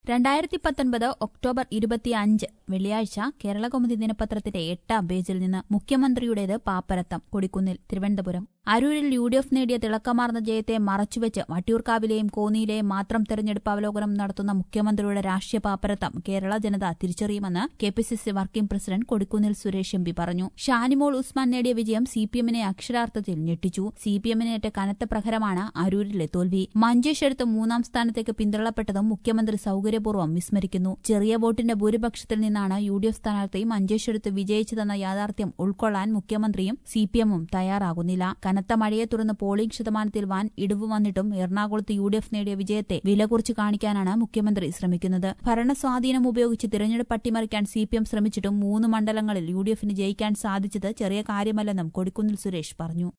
രണ്ടായിരത്തി പത്തൊൻപത് ഒക്ടോബർ ഇരുപത്തിയഞ്ച് വെള്ളിയാഴ്ച കേരളകൗമുദി ദിനപത്രത്തിന്റെ എട്ടാം പേജിൽ നിന്ന് മുഖ്യമന്ത്രിയുടേത് പാപ്പരത്തം കൊടിക്കുന്നിൽ തിരുവനന്തപുരം അരൂരിൽ യു ഡി എഫ് നേടിയ തിളക്കമാർന്ന ജയത്തെ മറച്ചുവെച്ച് വട്ടിയൂർക്കാവിലെയും കോന്നിയിലെയും മാത്രം തെരഞ്ഞെടുപ്പ് അവലോകനം നടത്തുന്ന മുഖ്യമന്ത്രിയുടെ രാഷ്ട്രീയ പാപ്പരത്തം കേരള ജനത തിരിച്ചറിയുമെന്ന് K P C C working president Kodikunnil Suresh M P പറഞ്ഞു ഷാനിമോൾ ഉസ്മാൻ നേടിയ വിജയം സി പി എമ്മിനെ അക്ഷരാർത്ഥത്തിൽ ഞെട്ടിച്ചു സി പി എമ്മിനേറ്റ കനത്ത പ്രഹരമാണ് അരൂരിലെ തോൽവി മഞ്ചേശ്വരത്ത് മൂന്നാം സ്ഥാനത്തേക്ക് പിന്തള്ളപ്പെട്ടതും മുഖ്യമന്ത്രി സൌകര്യപൂർവ്വം വിസ്മരിക്കുന്നു ചെറിയ വോട്ടിന്റെ ഭൂരിപക്ഷത്തിൽ നിന്നാണ് യു ഡി എഫ് സ്ഥാനാർത്ഥി മഞ്ചേശ്വരത്ത് വിജയിച്ചതെന്ന യാഥാർത്ഥ്യം ഉൾക്കൊള്ളാൻ മുഖ്യമന്ത്രിയും സി പി എമ്മും തയ്യാറാകുന്നില്ല കനത്ത മഴയെ തുടർന്ന് പോളിംഗ് ശതമാനത്തിൽ വൻ ഇടിവ് വന്നിട്ടും എറണാകുളത്ത് യു ഡി എഫ് നേടിയ വിജയത്തെ വില കുറിച്ച് കാണിക്കാനാണ് മുഖ്യമന്ത്രി ശ്രമിക്കുന്നത് ഭരണസ്വാധീനം ഉപയോഗിച്ച് തിരഞ്ഞെടുപ്പ് അട്ടിമറിക്കാൻ സി പി എം ശ്രമിച്ചിട്ടും മൂന്ന് മണ്ഡലങ്ങളിൽ യു ഡി എഫിന് ജയിക്കാൻ സാധിച്ചത് ചെറിയ കാര്യമല്ലെന്നും കൊടിക്കുന്നിൽ സുരേഷ് പറഞ്ഞു